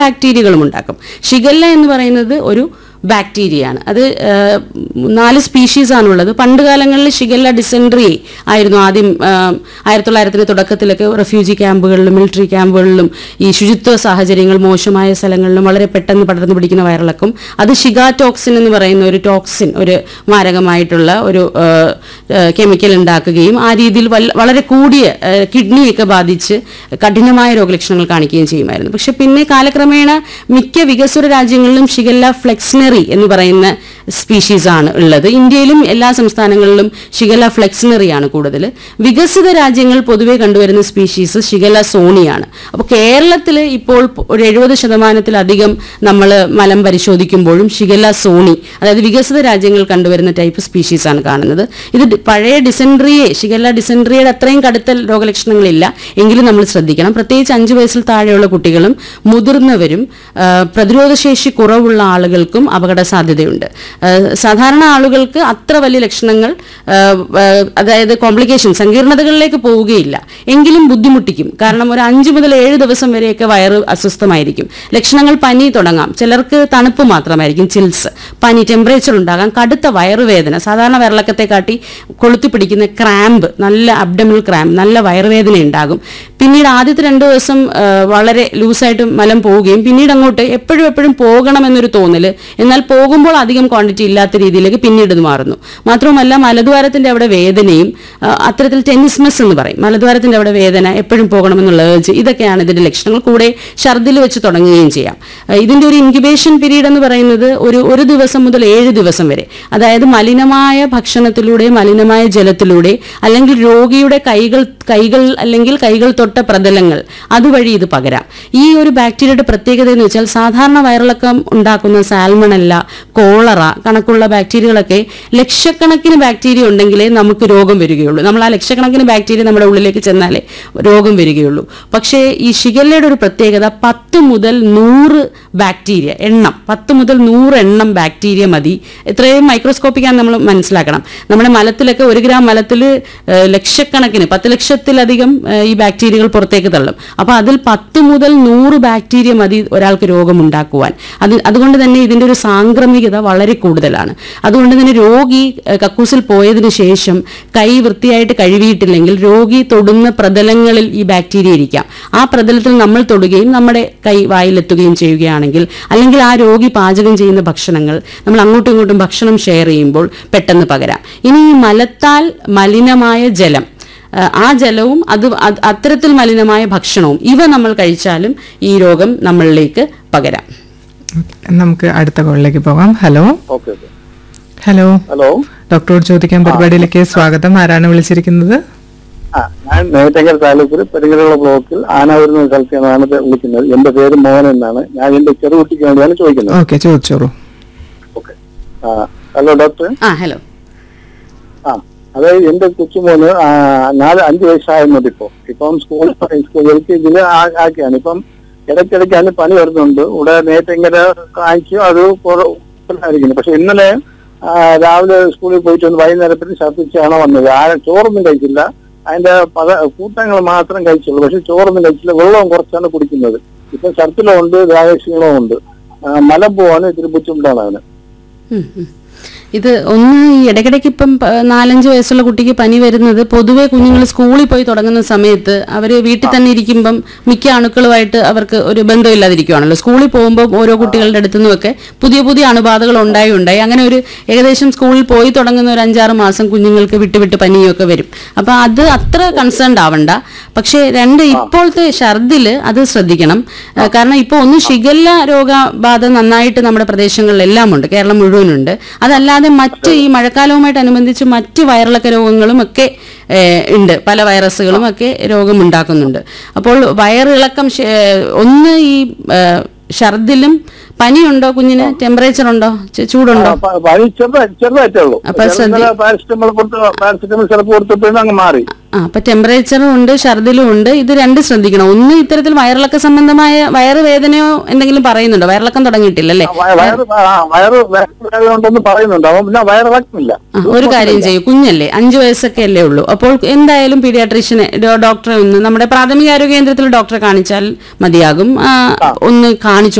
ബാക്ടീരിയകളും ഉണ്ടാക്കും ഷിഗല്ല എന്ന് പറയുന്നത് ഒരു ബാക്ടീരിയയാണ് അത് ആ, നാല് സ്പീഷീസ് ആണുള്ളത് പണ്ട് കാലങ്ങളിൽ ഷിഗല്ല ഡിസെൻട്രി ആയിരുന്നു ആദ്യം ആ, ആയിരത്തി തൊള്ളായിരത്തിന് തുടക്കത്തിലൊക്കെ റെഫ്യൂജി ക്യാമ്പുകളിലും മിലിറ്ററി ക്യാമ്പുകളിലും ഈ ശുചിത്വ സാഹചര്യങ്ങൾ മോശമായ സ്ഥലങ്ങളിലും വളരെ പെട്ടെന്ന് പടർന്നു പിടിക്കുന്ന വയറിളക്കും അത് ഷിഗാറ്റോക്സിൻ എന്ന് പറയുന്ന ഒരു ടോക്സിൻ ഒരു മാരകമായിട്ടുള്ള ഒരു കെമിക്കൽ ഉണ്ടാക്കുകയും ആ രീതിയിൽ വല്ല- വളരെ കൂടിയ ആ, കിഡ്നിയൊക്കെ ബാധിച്ച് കഠിനമായ രോഗലക്ഷണങ്ങൾ കാണിക്കുകയും ചെയ്യുമായിരുന്നു പക്ഷെ പിന്നെ കാലക്രമേണ മിക്ക വികസ്വര രാജ്യങ്ങളിലും ഷിഗല്ല ഫ്ലെക്സിനറി എന്ന് പറയുന്ന സ്പീഷീസ് ആണ് ഉള്ളത് ഇന്ത്യയിലും എല്ലാ സംസ്ഥാനങ്ങളിലും ഷിഗല്ല ഫ്ലെക്സിനറി ആണ് കൂടുതൽ വികസിത രാജ്യങ്ങൾ പൊതുവെ കണ്ടുവരുന്ന സ്പീഷീസ് ഷിഗല്ല സോണിയാണ് അപ്പോൾ കേരളത്തിൽ ഇപ്പോൾ ഒരു എഴുപത് ശതമാനത്തിലധികം നമ്മൾ മലം പരിശോധിക്കുമ്പോഴും ഷിഗല്ല സോണി അതായത് വികസിത രാജ്യങ്ങൾ കണ്ടുവരുന്ന ടൈപ്പ് സ്പീഷീസ് ആണ് കാണുന്നത് ഇത് ഡി- പഴയ ഡിസെൻട്രിയെ ഷിഗല്ല ഡിസെൻട്രിയുടെ അത്രയും കടുത്ത രോഗലക്ഷണങ്ങളില്ല എങ്കിലും നമ്മൾ ശ്രദ്ധിക്കണം പ്രത്യേകിച്ച് അഞ്ച് വയസ്സിൽ താഴെയുള്ള കുട്ടികളും മുതിർന്നവരും ആ, പ്രതിരോധശേഷി കുറവുള്ള ആളുകൾക്കും അപകട സാധ്യതയുണ്ട് ആ, സാധാരണ ആളുകൾക്ക് അത്ര വലിയ ലക്ഷണങ്ങൾ ആ, ആ, അതായത് കോംപ്ലിക്കേഷൻ സങ്കീർണതകളിലേക്ക് പോവുകയില്ല എങ്കിലും ബുദ്ധിമുട്ടിക്കും കാരണം ഒരു അഞ്ച് മുതൽ ഏഴ് ദിവസം വരെയൊക്കെ വയറ് അസ്വസ്ഥമായിരിക്കും ലക്ഷണങ്ങൾ പനി തുടങ്ങാം ചിലർക്ക് തണുപ്പ് മാത്രമായിരിക്കും ചിൽസ് പനി ടെമ്പറേച്ചർ ഉണ്ടാകാം കടുത്ത വയറുവേദന സാധാരണ വയറിളക്കത്തെ കാട്ടി കൊളുത്തി പിടിക്കുന്ന ക്രാമ്പ് നല്ല അബ്ഡമിൽ ക്രാമ്പ് നല്ല വയറുവേദന ഉണ്ടാകും പിന്നീട് ആദ്യത്തെ രണ്ട് ദിവസം ആ, വളരെ ലൂസായിട്ട് മലം പോവുകയും പിന്നീട് അങ്ങോട്ട് എപ്പോഴും എപ്പോഴും പോകണം എന്നൊരു തോന്നല് എന്നാൽ പോകുമ്പോൾ അധികം ക്വാണ്ടിറ്റി ഇല്ലാത്ത രീതിയിലേക്ക് പിന്നീട് ഇത് മാറുന്നു മാത്രവുമല്ല മലദ്വാരത്തിന്റെ അവിടെ വേദനയും ആ, അത്തരത്തിൽ ടെന്നിസ്മസ് എന്ന് പറയും മലദ്വാരത്തിന്റെ അവിടെ വേദന എപ്പോഴും പോകണമെന്നുള്ള ഏർജ് ഇതൊക്കെയാണ് ഇതിന്റെ ലക്ഷണങ്ങൾ കൂടെ ഛർദിൽ വെച്ച് തുടങ്ങുകയും ചെയ്യാം ആ, ഇതിന്റെ ഒരു ഇൻക്യുബേഷൻ പീരീഡ് എന്ന് പറയുന്നത് ഒരു ഒരു ദിവസം മുതൽ ഏഴ് ദിവസം വരെ അതായത് മലിനമായ ഭക്ഷണത്തിലൂടെ മലിനമായ ജലത്തിലൂടെ അല്ലെങ്കിൽ രോഗിയുടെ കൈകൾ കൈകൾ അല്ലെങ്കിൽ കൈകൾ തൊട്ട പ്രതലങ്ങൾ അതുവഴി ഇത് പകരാം ഈ ഒരു ബാക്ടീരിയയുടെ പ്രത്യേകത എന്ന് വെച്ചാൽ സാധാരണ വയറിളക്കം ഉണ്ടാക്കുന്ന സാൽമണല്ല കോളറ കണക്കുള്ള ബാക്ടീരിയകളൊക്കെ ലക്ഷക്കണക്കിന് ബാക്ടീരിയ ഉണ്ടെങ്കിലേ നമുക്ക് രോഗം വരികയുള്ളൂ നമ്മൾ ആ ലക്ഷക്കണക്കിന് ബാക്ടീരിയ നമ്മുടെ ഉള്ളിലേക്ക് ചെന്നാലേ രോഗം വരികയുള്ളൂ പക്ഷേ ഈ ഷിഗല്ലയുടെ ഒരു പ്രത്യേകത പത്ത് മുതൽ നൂറ് ബാക്ടീരിയ എണ്ണം പത്ത് മുതൽ നൂറ് എണ്ണം ബാക്ടീരിയ മതി ഇത്രയും മൈക്രോസ്കോപ്പിക്കാൻ നമ്മൾ മനസ്സിലാക്കണം നമ്മുടെ മലത്തിലൊക്കെ ഒരു ഗ്രാം മലത്തിൽ ലക്ഷക്കണക്കിന് പത്ത് ലക്ഷത്തിലധികം ഏഹ്, ഈ ബാക്ടീരിയകൾ പുറത്തേക്ക് തള്ളും അപ്പോൾ അതിൽ പത്ത് മുതൽ നൂറ് ബാക്ടീരിയ മതി ഒരാൾക്ക് രോഗമുണ്ടാക്കുവാൻ അത് അതുകൊണ്ട് തന്നെ ഇതിൻ്റെ ഒരു സാംക്രമികത വളരെ കൂടുതലാണ് അതുകൊണ്ട് തന്നെ രോഗി ഏഹ്, കക്കൂസിൽ പോയതിനു ശേഷം കൈ വൃത്തിയായിട്ട് കഴുകിയിട്ടില്ലെങ്കിൽ രോഗി തൊടുന്ന പ്രതലങ്ങളിൽ ഈ ബാക്ടീരിയ ഇരിക്കാം ആ പ്രതലത്തിൽ നമ്മൾ തൊടുകയും നമ്മുടെ കൈ വായിലെത്തുകയും ചെയ്യുകയാണെങ്കിൽ അല്ലെങ്കിൽ ആ രോഗി പാചകം ചെയ്യുന്ന ഭക്ഷണങ്ങൾ നമ്മൾ അങ്ങോട്ടും ഇങ്ങോട്ടും ഭക്ഷണം ഷെയർ ചെയ്യുമ്പോൾ പെട്ടെന്ന് പകരാം ഇനി ഈ മലത്താൽ മലിനമായ ജലം ആ, ആ ജലവും അത് അത് അത്തരത്തിൽ മലിനമായ ഭക്ഷണവും ഇവ നമ്മൾ കഴിച്ചാലും ഈ രോഗം നമ്മളിലേക്ക് പകരാം ഓക്കേ, നമുക്ക് അടുത്ത കോളിലേക്ക് പോകാം hello okay okay hello hello ഡോക്ടറോട് ചോദിക്കാൻ പരിപാടിയിലേക്ക് സ്വാഗതം ആരാണ് വിളിച്ചിരിക്കുന്നത് ആ ഞാൻ നേറ്റങ്കൽ താലൂക്കിൽ പെരിങ്ങലുള്ള ബ്ലോക്കിൽ ആനാവൂരിൽ നിന്ന് സ്ഥലത്ത് നിന്നാണ് ഇത് വിളിക്കുന്നത് എന്റെ പേര് മോഹൻ എന്നാണ് ഞാൻ എന്റെ ചെറുകുട്ടിക്ക് വേണ്ടിയാണ് ചോദിക്കുന്നത് ഓക്കെ ചോദിച്ചോളൂ ഓക്കെ ആ ഹലോ ഡോക്ടർ ആ ഹലോ ആ അതായത് എന്റെ കൊച്ചുമോന് ആ, നാല് അഞ്ച് വയസ്സായിരുന്നത് ഇപ്പൊ ഇപ്പം സ്കൂൾ സ്കൂൾ എൽ കെ ജിയിൽ ആക്കിയാണ് ഇപ്പം ഇടയ്ക്കിടയ്ക്ക് അതിന് പനി വരുന്നുണ്ട് ഇവിടെ നേറ്റങ്കര കാണിച്ചു അത് കുറവായിരിക്കുന്നു പക്ഷെ ഇന്നലെ ആ, രാവിലെ സ്കൂളിൽ പോയിട്ട് വന്ന് വൈകുന്നേരത്തിന് ഛർദ്ദിച്ചാണ് വന്നത് ആ ചോറൊന്നും കഴിച്ചില്ല അതിന്റെ പല കൂട്ടങ്ങൾ മാത്രം കഴിച്ചുള്ളൂ പക്ഷെ ചോറൊന്നും കഴിച്ചില്ല വെള്ളവും കുറച്ചാണ് കുടിക്കുന്നത് ഇപ്പൊ ഛർദിലും ഉണ്ട് ദേഹക്ഷീണവും ഉണ്ട് ആ, മലം പോവാൻ ഇത്തിരി ബുദ്ധിമുട്ടാണ് അവന് ഉം, ഉം. ഇത് ഒന്ന് ഈ ഇടയ്ക്കിടയ്ക്ക് ഇപ്പം പ- നാലഞ്ച് വയസ്സുള്ള കുട്ടിക്ക് പനി വരുന്നത് പൊതുവേ കുഞ്ഞുങ്ങൾ സ്കൂളിൽ പോയി തുടങ്ങുന്ന സമയത്ത് അവർ വീട്ടിൽ തന്നെ ഇരിക്കുമ്പം മിക്ക അണുക്കളുമായിട്ട് അവർക്ക് ഒരു ബന്ധമില്ലാതിരിക്കുവാണല്ലോ സ്കൂളിൽ പോകുമ്പോൾ ഓരോ കുട്ടികളുടെ അടുത്തു നിന്നുമൊക്കെ പുതിയ പുതിയ അണുബാധകൾ ഉണ്ടായി ഉണ്ടായി അങ്ങനെ ഒരു ഏകദേശം സ്കൂളിൽ പോയി തുടങ്ങുന്ന ഒരു അഞ്ചാറ് മാസം കുഞ്ഞുങ്ങൾക്ക് വിട്ട് വിട്ട് പനിയൊക്കെ വരും അപ്പം അത് അത്ര കൺസേൺഡ് ആവണ്ട പക്ഷേ രണ്ട് ഇപ്പോഴത്തെ ഛർദില് അത് ശ്രദ്ധിക്കണം ഏഹ് കാരണം ഇപ്പോൾ ഒന്ന് ഷിഗല്ല രോഗബാധ നന്നായിട്ട് നമ്മുടെ പ്രദേശങ്ങളിലെല്ലാം ഉണ്ട് കേരളം മുഴുവനുണ്ട് അതല്ലാതെ മറ്റ് ഈ മഴക്കാലവുമായിട്ട് അനുബന്ധിച്ച് മറ്റ് വയറിളക്ക രോഗങ്ങളും ഒക്കെ ഏഹ് ഉണ്ട് പല വൈറസുകളും ഒക്കെ രോഗമുണ്ടാക്കുന്നുണ്ട് അപ്പോൾ വയറിളക്കം ശ- ഏഹ് ഒന്ന് ഈ ഏഹ് ഛർദിലും പനിയുണ്ടോ കുഞ്ഞിന് ടെമ്പറേച്ചർ ഉണ്ടോ ചെ- ചൂടുണ്ടോ പ- പനി ചെറുതായി ചെറുതായിട്ടേ ഉള്ളൂ അപ്പൊ ശ്രദ്ധി- പാരസിറ്റമോൾ കൊടുത്ത് പാരസിറ്റമോൾ സിറപ്പ് കൊടുത്തപ്പോഴും അങ്ങ് മാറി ആ അപ്പൊ ടെമ്പറേച്ചറും ഉണ്ട് ഛർദിലും ഉണ്ട് ഇത് രണ്ട് ശ്രദ്ധിക്കണം ഒന്ന് ഇത്തരത്തിൽ വയറിളക്ക സംബന്ധമായ വയറ് വേദനയോ എന്തെങ്കിലും പറയുന്നുണ്ടോ വയറിളക്കം തുടങ്ങിയിട്ടില്ലല്ലേ വയ- വയറ് ആ, വയറ് വേദന ഉണ്ടെന്ന് പറയുന്നുണ്ട് അവൻ പിന്നെ വയറിളക്കുന്നില്ല ആ, ഒരു കാര്യം ചെയ്യൂ കുഞ്ഞല്ലേ അഞ്ചു വയസ്സൊക്കെ അല്ലേ ഉള്ളൂ അപ്പോൾ എന്തായാലും പീഡിയാട്രീഷ്യനെ ഡോ- ഡോക്ടറെ ഒന്ന് നമ്മുടെ പ്രാഥമിക ആരോഗ്യ കേന്ദ്രത്തിൽ ഡോക്ടറെ കാണിച്ചാൽ മതിയാകും ആ, ഒന്ന് കാണിച്ചു